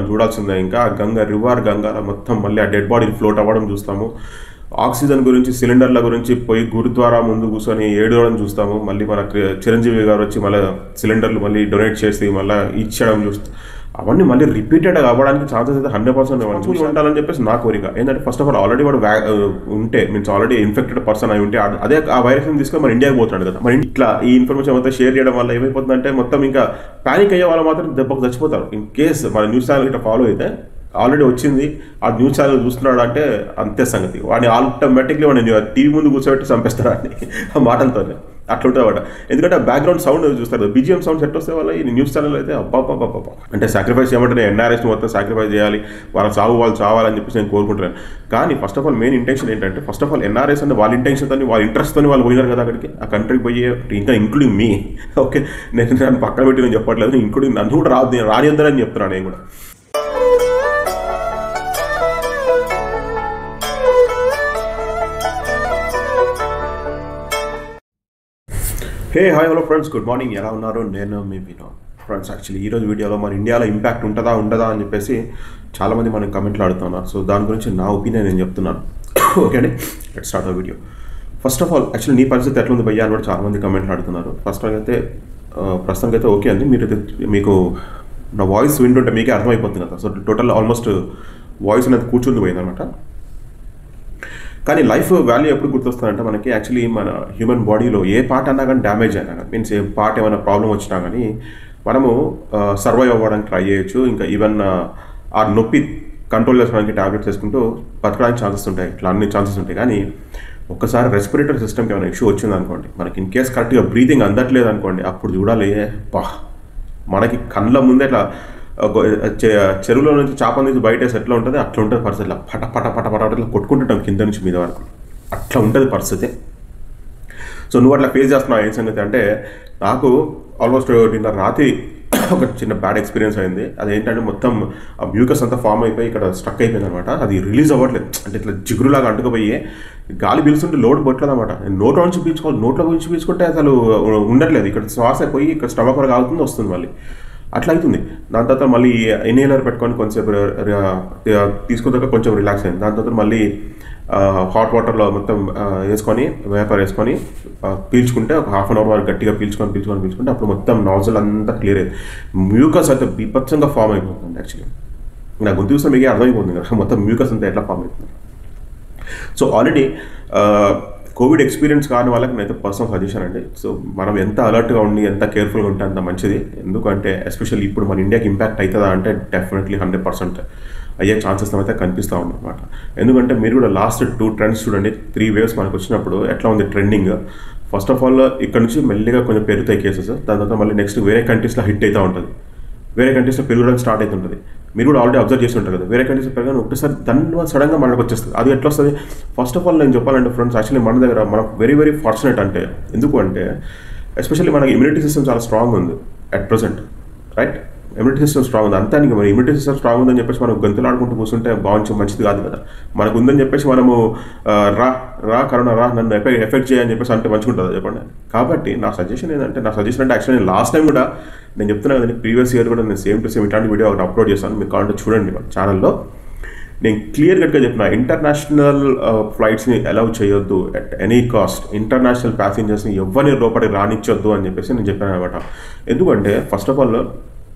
చూడాల్సిందే ఇంకా ఆ గంగ రివర్ గంగాల మొత్తం మళ్ళీ ఆ డెడ్ బాడీ ఫ్లోట్ అవ్వడం చూస్తాము ఆక్సిజన్ గురించి సిలిండర్ల గురించి పోయి గురుద్వారా ముందు కూర్చొని ఏడవడం చూస్తాము మళ్ళీ మన క్రి- చిరంజీవి గారు వచ్చి మళ్ళీ సిలిండర్లు మళ్ళీ డొనేట్ చేసి మళ్ళీ ఇచ్చడం చూస్తాం అవన్నీ మళ్ళీ రిపీటెడ్ అవ్వడానికి ఛాన్సెస్ అయితే హండ్రెడ్ పర్సెంట్ చూసి ఉండాలని చెప్పేసి నా కోరిక ఏంటంటే ఫస్ట్ ఆఫ్ ఆల్ ఆల్రెడీ వాడు వ్యా- ఉంటే మీన్స్ ఆల్రెడీ ఇన్ఫెక్టెడ్ పర్సన్ అయి ఉంటే ఆ- అదే ఆ వైరస్ తీసుకొని మన ఇండియాకి పోతున్నాడు కదా మరి ఇట్లా ఈ ఇన్ఫర్మేషన్ అంతా షేర్ చేయడం వల్ల ఏమైపోతుందంటే మొత్తం ఇంకా పానిక్ అయ్యే వాళ్ళు మాత్రం దెబ్బకు చచ్చిపోతారు ఇన్ కేస్ మన న్యూస్ ఛానల్ ఇట్లా ఫాలో అయితే ఆల్రెడీ వచ్చింది ఆ న్యూస్ ఛానల్ చూస్తున్నాడు అంటే అంతే సంగతి వాడిని ఆటోమేటిక్లీ వాడిని టీవీ ముందు కూర్చోబెట్టి చంపేస్తారు అని ఆ మాటలతోనే అట్లా ఉంటుంది వాడు ఎందుకంటే ఆ బ్యాక్గ్రౌండ్ సౌండ్ చూస్తారు బీజిఎం సౌండ్ సెట్ వస్తే వాళ్ళ ఈ న్యూస్ ఛానల్ అయితే అబ్బాబ్బాబ్బా అంటే సాక్రిఫైస్ చేయమంటే ఎన్ఆర్ఎస్ మొత్తం సాక్రిఫైస్ చేయాలి వాళ్ళ చావు వాళ్ళు చావాలని చెప్పేసి నేను కోరుకుంటున్నాను కానీ first of all main intention ఏంటంటే ఫస్ట్ ఆఫ్ ఆల్ ఎన్ఆర్ఎస్ అంటే వాళ్ళ ఇంటెన్షన్ తోని వాళ్ళ ఇంట్రెస్ట్ తోని వాళ్ళు పోయినారు కదా అక్కడికి ఆ కంట్రీకి పోయి ఇంకా ఇంక్లూడింగ్ మీ ఓకే నేను నన్ను పక్కన పెట్టి నేను చెప్పట్లేదు ఇంక్లూడింగ్ నన్ను కూడా రాదు రానిద్దారని చెప్తున్నాను నేను కూడా hey hi hello friends good morning ఎలా ఉన్నారు నేను మీ వినోద్ ఫ్రెండ్స్ యాక్చువల్లీ ఈరోజు వీడియోలో మన ఇండియాలో ఇంపాక్ట్ ఉంటుందా ఉండదా అని చెప్పేసి చాలామంది మనకి కమెంట్లు అడుగుతున్నారు సో దాని గురించి నా ఒపీనియన్ నేను చెప్తున్నాను ఓకే అండి లెట్ స్టార్ట్ ఆ video first of all actually నీ పరిస్థితి ఎట్లుంది భయ్యా అని కూడా చాలామంది కమెంట్లు అడుగుతున్నారు ఫస్ట్ అయితే ఆ, ప్రస్తుతానికి అయితే ఓకే అండి మీరు అయితే మీకు నా వాయిస్ వింటుంటే మీకే అర్థమైపోతుంది కదా సో టోటల్ ఆల్మోస్ట్ వాయిస్ అనేది కూర్చుంది పోయిందనమాట కానీ లైఫ్ వాల్యూ ఎప్పుడు గుర్తొస్తుందంటే మనకి యాక్చువల్లీ మన హ్యూమన్ బాడీలో ఏ పార్ట్ అన్నా కానీ డ్యామేజ్ అయినా కానీ మీన్స్ ఏ పార్ట్ ఏమైనా ప్రాబ్లం వచ్చినా కానీ మనము సర్వైవ్ అవ్వడానికి ట్రై చేయొచ్చు ఇంకా ఈవెన్ ఆ నొప్పి కంట్రోల్ చేసుకోవడానికి టాబ్లెట్స్ వేసుకుంటూ బతకడానికి ఛాన్సెస్ ఉంటాయి ఇట్లా అన్ని ఛాన్సెస్ ఉంటాయి కానీ ఒక్కసారి రెస్పిరేటరీ సిస్టమ్కి ఏమైనా ఇష్యూ వచ్చింది అనుకోండి మనకి ఇన్ కేస్ కరెక్ట్గా బ్రీతింగ్ అందట్లేదు అనుకోండి అప్పుడు చూడాలి పా మనకి కళ్ళ ముందే ఇట్లా ఒక చె- చెరువులో నుంచి చేప నుంచి బయట వేసి ఎట్లా ఉంటుంది అట్లా ఉంటుంది పరిస్థితి ఇట్లా పట పట పట పట ఇట్లా కొట్టుకుంటుంటాం కింద నుంచి మీద వరకు అట్లా ఉంటుంది పరిస్థితి సో నువ్వు అట్లా ఫేస్ చేస్తున్నావు ఏం సంగతి అంటే నాకు ఆల్మోస్ట్ నిన్న రాత్రి ఒక చిన్న బ్యాడ్ ఎక్స్పీరియన్స్ అయింది అదేంటంటే మొత్తం ఆ మ్యూకస్ అంతా ఫామ్ అయిపోయి ఇక్కడ స్టక్ అయిపోయింది అనమాట అది రిలీజ్ అవ్వట్లేదు అంటే ఇట్లా జిగురులాగా అంటుకుపోయి గాలి పీల్చుంటే లోడ్ పట్టలేదు అనమాట నోట్లో నుంచి పీల్చుకోవాలి నోట్లో నుంచి పీల్చుకుంటే అసలు ఉండట్లేదు ఇక్కడ శ్వాస పోయి ఇక్కడ స్టమక్ వరకు ఆగుతుంది వస్తుంది మళ్ళీ అట్లా అవుతుంది దాని తర్వాత మళ్ళీ ఇన్హేలర్ పెట్టుకొని కొంచెంసేపు ర- ర- తీసుకున్న తర్వాత కొంచెం రిలాక్స్ అయింది దాని తర్వాత మళ్ళీ హాట్ వాటర్లో మొత్తం ఆ, వేసుకొని వేపర్ వేసుకొని ఆ, పీల్చుకుంటే ఒక హాఫ్ అన్ అవర్ వరకు గట్టిగా పీల్చుకొని పీల్చుకొని పీల్చుకుంటే అప్పుడు మొత్తం నాజల్ అంతా క్లియర్ అయింది మ్యూకస్ అయితే బీభత్సంగా ఫామ్ అయిపోతుంది యాక్చువల్లీ నా గొంతు చూస్తే మీకే అర్థమైపోతుంది కదా మొత్తం మ్యూకస్ అంతా ఎట్లా ఫామ్ అవుతుంది సో ఆల్రెడీ కోవిడ్ ఎక్స్పీరియన్స్ కాని వాళ్ళకి నేనైతే పర్సనల్ సజెషన్ అండి సో మనం ఎంత అలర్ట్గా ఉండి ఎంత కేర్ఫుల్గా ఉంటే అంత మంచిది ఎందుకంటే ఎస్పెషల్లీ ఇప్పుడు మన ఇండియాకి ఇంపాక్ట్ అవుతుందా అంటే డెఫినెట్లీ హండ్రెడ్ పర్సెంట్ అయ్యే ఛాన్సెస్ అయితే కనిపిస్తూ ఉందన్నమాట ఎందుకంటే మీరు కూడా లాస్ట్ టూ ట్రెండ్స్ చూడండి త్రీ వేవ్స్ మనకు వచ్చినప్పుడు ఎట్లా ఉంది ట్రెండింగ్ ఫస్ట్ ఆఫ్ ఆల్ ఇక్కడ నుంచి మెల్లిగా కొంచెం పెరుగుతాయి కేసెస్ దాని తర్వాత మళ్ళీ నెక్స్ట్ వేరే కంట్రీస్లో హిట్ అవుతూ ఉంటుంది వేరే కంట్రీస్లో పెరగడం స్టార్ట్ అవుతుంటుంది మీరు కూడా ఆల్రెడీ అబ్జర్వ్ చేసి ఉంటారు కదా వేరే కంట్రీస్లో పెరగడం ఒకటేసారి దాని సడన్గా మనకు వచ్చేస్తుంది అది ఎట్లా వస్తుంది ఫస్ట్ ఆఫ్ ఆల్ నేను చెప్పాలంటే ఫ్రెండ్స్ యాక్చువల్లీ మన దగ్గర మనం వెరీ వెరీ ఫార్చునేట్ అంటే ఎందుకు అంటే ఎస్పెషల్లీ మనకి ఇమ్యూనిటీ సిస్టమ్ చాలా స్ట్రాంగ్ ఉంది at present right immunity system strong ఉంది అంతే మరి ఇమ్యూనిటీ సిస్టమ్ స్ట్రాంగ్ ఉందని చెప్పేసి మనం గంతులు ఆడుకుంటూ కూర్చుంటే బాగుంచి మంచిది కాదు కదా మనకు ఉందని చెప్పేసి మనము ఆ, రా రా కరోనా రా నన్ను ఎఫెక్ట్ ఎఫెక్ట్ చేయని చెప్పేసి అంటే మంచిగుంటుంది చెప్పండి కాబట్టి నా సజెషన్ ఏంటంటే నా సజెషన్ అంటే యాక్చువల్లీ నేను లాస్ట్ టైం కూడా నేను చెప్తున్నా కదండి ప్రీవియస్ ఇయర్ కూడా నేను సేమ్ టు సేమ్ ఇట్లాంటి వీడియో ఒకటి అప్లోడ్ చేస్తాను మీరు కావాలంటే చూడండి మన ఛానల్లో నేను క్లియర్ కట్గా చెప్పిన ఇంటర్నేషనల్ ఫ్లైట్స్ని అలౌ చేయొద్దు అట్ ఎనీ కాస్ట్ ఇంటర్నేషనల్ ప్యాసింజర్స్ని ఎవరిని లోపలికి రానిచ్చొద్దు అని చెప్పేసి నేను చెప్పాను అనమాట ఎందుకంటే ఫస్ట్ ఆఫ్ ఆల్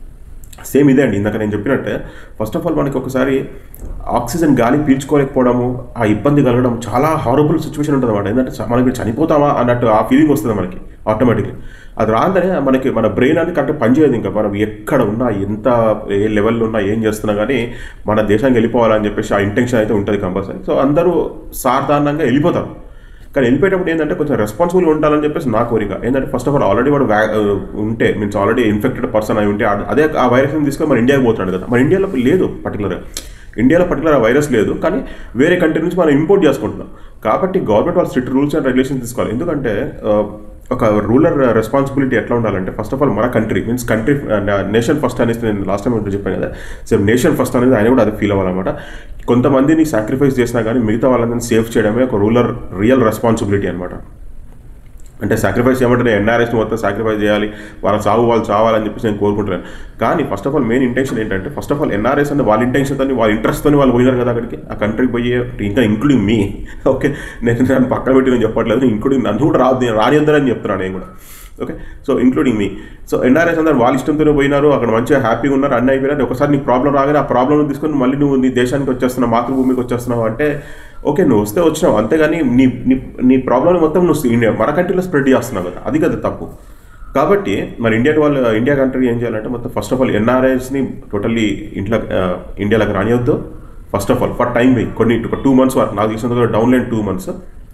సేమ్ ఇదే అండి ఇందాక నేను చెప్పినట్టే ఫస్ట్ ఆఫ్ ఆల్ మనకి ఒకసారి ఆక్సిజన్ గాలి పీల్చుకోలేకపోవడము ఆ ఇబ్బంది కలగడం చాలా హారబుల్ సిచ్యువేషన్ ఉంటుంది అనమాట ఏంటంటే చ- మనకి చనిపోతామా అన్నట్టు ఆ ఫీలింగ్ వస్తుంది మనకి ఆటోమేటిక్లీ అది రాగానే మనకి మన బ్రెయిన్ అనేది కరెక్ట్ పనిచేయదు ఇంకా మనం ఎక్కడ ఉన్నా ఎంత ఏ లెవెల్లో ఉన్నా ఏం చేస్తున్నా కానీ మన దేశానికి వెళ్ళిపోవాలని చెప్పేసి ఆ ఇంటెన్షన్ అయితే ఉంటుంది కంపల్సరీ సో అందరూ సాధారణంగా వెళ్ళిపోతారు కానీ వెళ్ళిపోయేటప్పుడు ఏంటంటే కొంచెం రెస్పాన్సిబుల్గా ఉండాలని చెప్పేసి నా కోరిక ఏంటంటే ఫస్ట్ ఆఫ్ ఆల్ ఆల్రెడీ వాడు వ్యా- ఆ, ఉంటే మీన్స్ ఆల్రెడీ ఇన్ఫెక్టెడ్ పర్సన్ అయి ఉంటే ఆ- అదే ఆ వైరస్ని తీసుకొని మన ఇండియాకి పోతున్నాడు కదా మన ఇండియాలో లేదు పర్టికులర్గా ఇండియాలో పర్టికులర్ ఆ వైరస్ లేదు కానీ వేరే కంట్రీ నుంచి మనం ఇంపోర్ట్ చేసుకుంటున్నాం కాబట్టి గవర్నమెంట్ వాళ్ళు స్ట్రిక్ట్ రూల్స్ అండ్ రెగ్యులేషన్స్ తీసుకోవాలి ఎందుకంటే ఆ, ఒక రూరల్ రెస్పాన్సిబిలిటీ ఎట్లా ఉండాలంటే ఫస్ట్ ఆఫ్ ఆల్ మన country means country nation first అనేసి నేను లాస్ట్ టైం ఏంటో చెప్పాను కదా సేమ్ నేషన్ ఫస్ట్ అనేది ఆయన కూడా అది ఫీల్ అవ్వాలన్నమాట కొంతమందిని సాక్రిఫైస్ చేసినా కానీ మిగతా వాళ్ళందరినీ సేఫ్ చేయడమే ఒక రూరల్ రియల్ రెస్పాన్సిబిలిటీ అనమాట అంటే సాక్రిఫైస్ చేయమంటే నేను ఎన్ఆర్ఎస్ని మొత్తం సాక్రిఫైస్ చేయాలి వాళ్ళ చావు వాళ్ళు చావాలని చెప్పేసి నేను కోరుకుంటున్నాను కానీ first of all main intention ఏంటంటే ఫస్ట్ ఆఫ్ ఆల్ ఎన్ఆర్ఎస్ అంటే వాళ్ళ ఇంటెన్షన్తో వాళ్ళ ఇంట్రెస్ట్తో వాళ్ళు పోయినారు కదా అక్కడికి ఆ కంట్రీకి పోయి ఇంకా ఇంక్లూడింగ్ మీ ఓకే నేను నన్ను పక్కన పెట్టి నేను చెప్పట్లేదు ఇంక్లూడింగ్ నన్ను కూడా రాదు రానిద్దారని చెప్తున్నాను నేను కూడా ఓకే సో ఇంక్లూడింగ్ మీ సో ఎన్ఆర్ఎస్ అందరు వాళ్ళ ఇష్టంతోనే పోయినారు అక్కడ మంచిగా హ్యాపీగా ఉన్నారు అన్నీ అయిపోయినారు ఒకసారి నీకు ప్రాబ్లం రాగానే ఆ ప్రాబ్లం తీసుకొని మళ్ళీ నువ్వు నీ దేశానికి వచ్చేస్తున్నావు మాతృభూమికి వచ్చేస్తున్నావు అంటే ఓకే నువ్వు వస్తే వచ్చినావు అంతేగాని నీ నీ నీ ప్రాబ్లమ్ మొత్తం నువ్వు ఇండియా మన కంట్రీలో స్ప్రెడ్ చేస్తున్నావు కదా అది కదా తప్పు కాబట్టి మరి ఇండియా వాళ్ళు ఇండియా కంట్రీ ఏం చేయాలంటే మొత్తం ఫస్ట్ ఆఫ్ ఆల్ ఎన్ఆర్ఐస్ని టోటల్లీ ఇంట్లో ఆ, ఇండియాలోకి రానివద్దు first of all for time wait కొన్ని ఒక టూ మంత్స్ వరకు నాకు తెలిసినంత డౌన్లైన్ టూ మంత్స్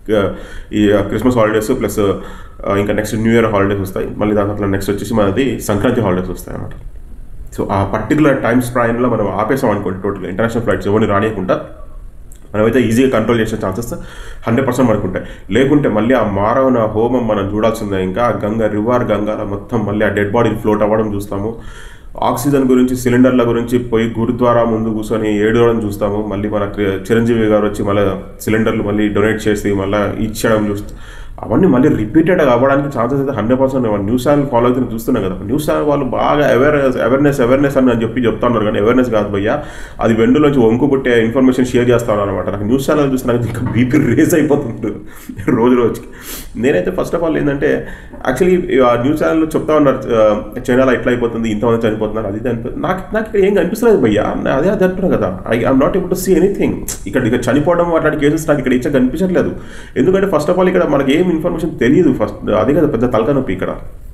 ఈ క్రిస్మస్ హాలిడేస్ ప్లస్ ఇంకా నెక్స్ట్ న్యూ ఇయర్ హాలిడేస్ వస్తాయి మళ్ళీ దాంట్లో నెక్స్ట్ వచ్చేసి మనది సంక్రాంతి హాలిడేస్ వస్తాయి అన్నమాట సో ఆ పర్టికులర్ టైం స్ప్రాయిన్లో మనం ఆపేసాం అనుకోండి టోటల్ ఇంటర్నేషనల్ ఫ్లైట్స్ ఎవరిని రానియకుండా మనమైతే ఈజీగా కంట్రోల్ చేసే ఛాన్సెస్ హండ్రెడ్ పర్సెంట్ మనకు ఉంటాయి లేకుంటే మళ్ళీ ఆ మారవన హోమం మనం చూడాల్సిందే ఇంకా ఆ గంగ రివర్ గంగాల మొత్తం మళ్ళీ ఆ డెడ్ బాడీ ఫ్లోట్ అవ్వడం చూస్తాము ఆక్సిజన్ గురించి సిలిండర్ల గురించి పోయి గురుద్వారా ముందు కూర్చొని ఏడవడం చూస్తాము మళ్ళీ మన క్రి- చిరంజీవి గారు వచ్చి మళ్ళీ సిలిండర్లు మళ్ళీ డొనేట్ చేసి మళ్ళీ ఇచ్చడం చూస్తాం అవన్నీ మళ్ళీ రిపీటెడ్ అవ్వడానికి ఛాన్సెస్ అయితే hundred percent news channel follow అవుతుంది చూస్తున్నాం కదా న్యూస్ ఛానల్ వాళ్ళు బాగా అవేర్నెస్ అవేర్నెస్ అవేర్నెస్ అని చెప్పి చెప్తున్నారు కానీ అవేర్నెస్ కాదు భయ్యా అది వెండులోంచి వంకు పుట్టే ఇన్ఫర్మేషన్ షేర్ చేస్తాను అనమాట నాకు న్యూస్ ఛానల్ చూస్తే నాకు ఇంకా బీపీ రేస్ అయిపోతుంది రోజు రోజుకి నేనైతే ఫస్ట్ ఆఫ్ ఆల్ ఏంటంటే యాక్చువల్లీ ఆ న్యూస్ ఛానల్లో చెప్తా ఉన్నారు ఆ, చైనాలో ఎట్లా అయిపోతుంది ఇంతమంది చనిపోతున్నారు అది ఇది అనిపి నాకు నాకు ఇక్కడ ఏం కనిపిస్తలేదు భయ్యా నా- అదే అది అంటున్నా కదా I I'm not able to see anything ఇక్కడ ఇక్కడ చనిపోవడం అట్లాంటి కేసెస్ నాకు ఇక్కడ ఇచ్చా కనిపించట్లేదు ఎందుకంటే ఫస్ట్ ఆఫ్ ఆల్ ఇక్కడ మనకి ఏం ఇన్ఫర్మేషన్ తెలియదు ఫస్ట్ అదే కదా పెద్ద తలకా నొప్పి ఇక్కడ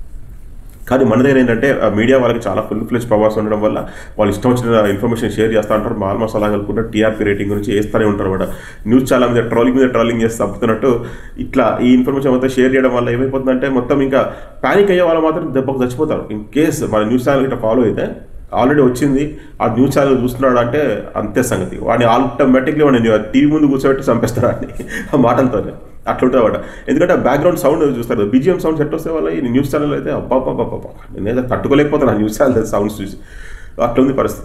కానీ మన దగ్గర ఏంటంటే ఆ మీడియా వాళ్ళకి చాలా ఫుల్ ఫ్లెజ్ పవర్స్ ఉండడం వల్ల వాళ్ళు ఇష్టం వచ్చిన ఇన్ఫర్మేషన్ షేర్ చేస్తూ ఉంటారు మాల్ మసాలా కలుపుకుంటే టీఆర్పీ రేటింగ్ గురించి వేస్తూనే ఉంటారు అనమాట న్యూస్ చాలా మీద ట్రోలింగ్ మీద ట్రోలింగ్ చేసి చంపుతున్నట్టు ఇట్లా ఈ ఇన్ఫర్మేషన్ మొత్తం షేర్ చేయడం వల్ల ఏమైపోతుందంటే మొత్తం ఇంకా ప్యానిక్ అయ్యే వాళ్ళు మాత్రం దెబ్బకు చచ్చిపోతారు ఇన్ కేస్ మన న్యూస్ ఛానల్ ఇట్లా ఫాలో అయితే ఆల్రెడీ వచ్చింది ఆ న్యూస్ ఛానల్ చూస్తున్నాడు అంటే అంతే సంగతి వాడిని ఆటోమేటిక్లీ వాడిని టీవీ ముందు కూర్చోబెట్టి చంపేస్తారు వాడిని ఆ మాటలతోనే అట్లా ఉంటుంది అన్నమాట ఎందుకంటే బ్యాక్గ్రౌండ్ సౌండ్ చూస్తారు బీజిఎం సౌండ్ సెట్ వస్తే వల్ల ఈ న్యూస్ ఛానల్ అయితే అబ్బా అబ్బా అబ్బా నేనైతే తట్టుకోలేకపోతాను ఆ న్యూస్ ఛానల్ సౌండ్స్ చూసి అట్లా ఉంది పరిస్థితి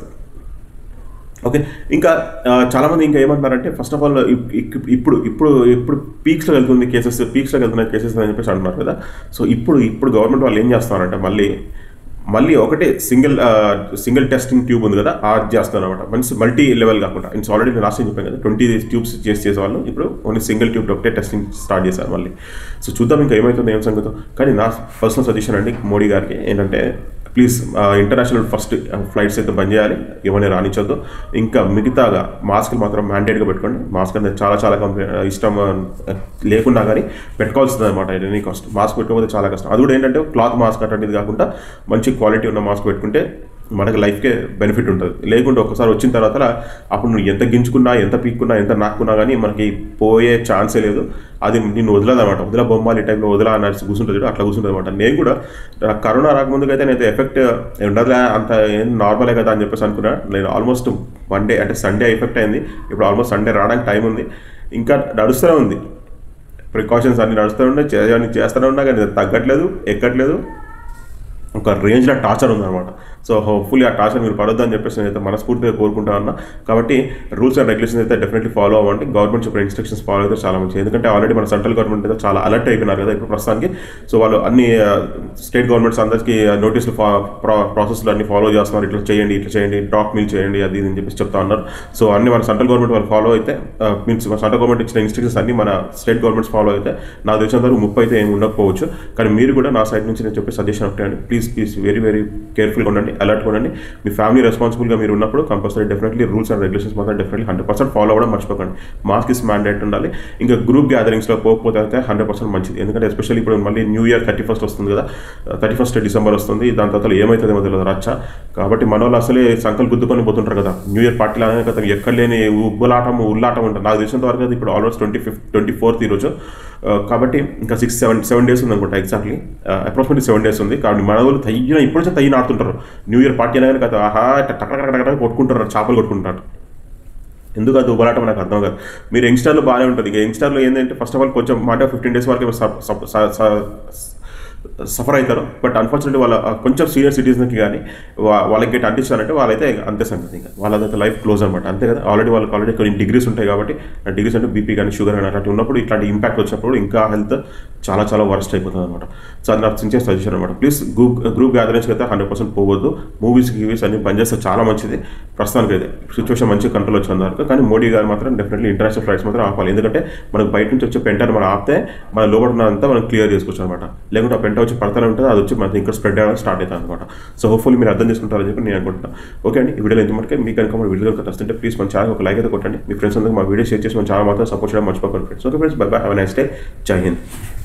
ఓకే ఇంకా ఆ, చాలామంది ఇంకా ఏమంటున్నారంటే ఫస్ట్ ఆఫ్ ఆల్ ఇప్పుడు ఇప్పుడు ఇప్పుడు పీక్స్లో వెళ్తుంది కేసెస్ పీక్స్లో వెళ్తున్న కేసెస్ అని చెప్పేసి అంటున్నారు కదా సో ఇప్పుడు ఇప్పుడు గవర్నమెంట్ వాళ్ళు ఏం చేస్తున్నారంటే మళ్ళీ మళ్ళీ ఒకటే సింగిల్ సింగిల్ టెస్టింగ్ ట్యూబ్ ఉంది కదా అది చేస్తున్నారు అనమాట మంచి మల్టీ లెవెల్ కాకుండా ఇట్స్ ఆల్రెడీ నేను లాస్ట్ చెప్పాను కదా ట్వంటీ ట్యూబ్స్ చేసి చేసేవాళ్ళు ఇప్పుడు ఓన్లీ సింగిల్ ట్యూబ్ ఒకటే టెస్టింగ్ స్టార్ట్ చేశారు మళ్ళీ సో చూద్దాం ఇంకా ఏమవుతుందో ఏం సంగతో కానీ నా పర్సనల్ సజెషన్ అండి మోడీ గారికి ఏంటంటే ప్లీజ్ ఇంటర్నేషనల్ ఫస్ట్ ఫ్లైట్స్ అయితే బంద్ చేయాలి ఎవరిని రానిచ్చొద్దు ఇంకా మిగతాగా మాస్క్లు మాత్రం మ్యాండేట్గా పెట్టుకోండి మాస్క్ అనేది చాలా చాలా కంపెనీ ఇష్టం ఆ, లేకుండా కానీ పెట్టుకోవాల్సింది అనమాట ఎనీ కాస్ట్ మాస్క్ పెట్టుకోకపోతే చాలా కష్టం అది కూడా ఏంటంటే క్లాత్ మాస్క్ అటువంటిది కాకుండా మంచి క్వాలిటీ ఉన్న మాస్క్ పెట్టుకుంటే మనకి లైఫ్కే బెనిఫిట్ ఉంటుంది లేకుంటే ఒకసారి వచ్చిన తర్వాత అప్పుడు నువ్వు ఎంత గించుకున్నా ఎంత పీక్కున్నా ఎంత నాక్కున్నా కానీ మనకి పోయే ఛాన్సే లేదు అది నిన్ను వదలదన్నమాట వదిల బొమ్మాలి టైంలో వదిలా అన్నట్టు కూర్చుంటుంది చూడు, అట్లా కూర్చుంటుంది అనమాట నేను కూడా నాకు కరోనా రాకముందుకు అయితే నేను ఎఫెక్ట్ ఉండదులే అంత ఏం నార్మలే కదా అని చెప్పేసి అనుకున్నా నేను ఆల్మోస్ట్ వన్ డే అంటే సండే ఎఫెక్ట్ అయింది ఇప్పుడు ఆల్మోస్ట్ సండే రావడానికి టైం ఉంది ఇంకా నడుస్తూనే ఉంది ప్రికాషన్స్ అన్ని నడుస్తూ ఉన్నాయి చేయని చేస్తూనే ఉన్నా కానీ అది తగ్గట్లేదు ఎక్కట్లేదు ఒక రేంజ్లో టార్చర్ ఉందన్నమాట సో హోప్ఫుల్లీ ఆ టార్చర్ మీరు పడొద్దు అని చెప్పేసి నేనైతే మనస్ఫూర్తిగా కోరుకుంటా ఉన్నా కాబట్టి రూల్స్ అండ్ రెగ్యులేషన్స్ అయితే డెఫినెట్లీ ఫాలో అవ్వండి గవర్నమెంట్ చెప్పిన ఇన్స్ట్రక్షన్స్ ఫాలో అయితే చాలా మంచిది ఎందుకంటే ఆల్రెడీ మన సెంట్రల్ గవర్నమెంట్ అయితే చాలా అలర్ట్ అయిపోయినారు కదా ఇప్పుడు ప్రస్తుతానికి సో వాళ్ళు అన్ని స్టేట్ గవర్నమెంట్స్ అందరికీ నోటీసులు ప్రాసెస్లు అన్ని ఫాలో చేస్తున్నారు ఇట్లా చేయండి ఇట్లా చేయండి డ్రాప్ మిల్ చేయండి అది ఇది అని చెప్పేసి చెప్తా ఉన్నారు సో అన్ని మన సెంట్రల్ గవర్నమెంట్ వాళ్ళు ఫాలో అయితే మీన్స్ మన సెంట్రల్ గవర్నమెంట్ ఇచ్చిన ఇన్స్ట్రక్షన్స్ అన్ని మన స్టేట్ గవర్నమెంట్స్ ఫాలో అయితే నాకు తెలిసినంత వరకు ముప్పై అయితే ఏమి ఉండకపోవచ్చు కానీ మీరు కూడా నా సైడ్ నుంచి నేను చెప్పే సజెషన్ ఒకటే అండి ప్లీజ్ ప్లీజ్ వెరీ వెరీ కేర్ఫుల్గా ఉండండి అలర్ట్గా ఉండండి మీ ఫ్యామిలీ రెస్పాన్సిబుల్గా మీరు ఉన్నప్పుడు compulsory definitely rules and regulations మాత్రం డెఫినెట్లీ హండ్రెడ్ పర్సెంట్ ఫాలో అవ్వడం మర్చిపోకండి మాస్క్ ఇస్ మ్యాండేట్ ఉండాలి ఇంకా గ్రూప్ గ్యాదరింగ్స్లో పోకపోతే అయితే హండ్రెడ్ పర్సెంట్ మంచిది ఎందుకంటే ఎస్పెషల్లీ ఇప్పుడు మళ్ళీ న్యూ ఇయర్ థర్టీ ఫస్ట్ వస్తుంది కదా థర్టీ ఫస్ట్ డిసెంబర్ వస్తుంది దాని తర్వాత ఏమవుతుందో తెలియదు రచ్చ కాబట్టి మన వాళ్ళు అసలే సంకల్ గుద్దుకొని పోతుంటారు కదా న్యూ ఇయర్ పార్టీలు అనే కదా ఎక్కడ లేని ఉబ్బులాటం ఉల్లాటం ఉంటుంది నాకు తెలిసినంత వరకు అయితే ఇప్పుడు almost twenty fifth twenty fourth ఈరోజు ఆ, కాబట్టి ఇంకా సిక్స్ సెవెన్ సెవెన్ డేస్ ఉంది అనుకుంటా ఎగ్జాక్ట్లీ అప్రాక్సిమేట్లీ సెవెన్ డేస్ ఉంది కాబట్టి మన వాళ్ళు తయ్యిన ఇప్పుడు నుంచి తయ్యి ఆడుతుంటారు న్యూ ఇయర్ పార్టీ అనగానే కదా ఆహా టక్ టక్ టక్ టక్ టక్ కొట్టుకుంటారు చేపలు కొట్టుకుంటారు ఎందుకు అది ఉబలాటం నాకు అర్థం కాదు మీరు యంగ్స్టర్లో బాగానే ఉంటుంది ఇక యంగ్స్టర్లో ఏంటంటే ఫస్ట్ ఆఫ్ ఆల్ కొంచెం మాట ఫిఫ్టీన్ డేస్ వరకు సఫర్ అవుతారు బట్ అన్ఫార్చునేట్లీ వాళ్ళ ఆ కొంచెం సీనియర్ సిటిజన్కి కానీ వా- వాళ్ళకి గట్టి అంటించారంటే వాళ్ళైతే అంతే సంగతి ఇంకా వాళ్ళదైతే లైఫ్ క్లోజ్ అనమాట అంతే కదా ఆల్రెడీ వాళ్ళకి ఆల్రెడీ కొన్ని డిగ్రీస్ ఉంటాయి కాబట్టి ఆ డిగ్రీస్ అంటే బీపీ కానీ షుగర్ కానీ అట్లాంటి ఉన్నప్పుడు ఇట్లాంటి ఇంపాక్ట్ వచ్చినప్పుడు ఇంకా హెల్త్ చాలా చాలా వర్స్ట్ అయిపోతుంది అనమాట సో అది నాకు సిన్సియర్ సజెషన్ అనమాట ప్లీజ్ గ్రూప్ గ్రూప్ గ్యాదరింగ్స్కి అయితే హండ్రెడ్ పర్సెంట్ పోవద్దు మూవీస్ గీవీస్ అన్ని బంద్ చేస్తే చాలా మంచిది ప్రస్తుతానికి అయితే సిచ్యువేషన్ మంచి కంట్రోల్ వచ్చింది వరకు కానీ మోడీ గారు మాత్రం డెఫినెట్లీ ఇంటర్నేషనల్ ఫ్లైట్స్ మాత్రం ఆపాలి ఎందుకంటే మనకు బయట నుంచి వచ్చే పెంటని మనం ఆపితే మన లోపల ఉన్నదంతా మనం క్లియర్ చేసుకోవచ్చు అనమాట లేకుంటే ఆ పెంట వచ్చి పడతానే ఉంటుంది అది వచ్చి మనకి ఇంకా స్ప్రెడ్ అవ్వడం స్టార్ట్ అవుతుంది అనమాట సో హోప్ఫుల్లీ మీరు అర్థం చేసుకుంటారని చెప్పి నేను అనుకుంటున్నాను ఓకే అండి ఈ వీడియోలో ఎంత మనకి మీకు కనుక మన వీడియో కనుక వస్తుంటే ప్లీజ్ మన ఛానల్ ఒక లైక్ అయితే కొట్టండి మీ ఫ్రెండ్స్ అందరికి మా వీడియో షేర్ చేసి మన ఛానల్ మాత్రం సపోర్ట్ చేయడం మర్చిపోకండి friends okay friends bye bye have nice day జై హింద్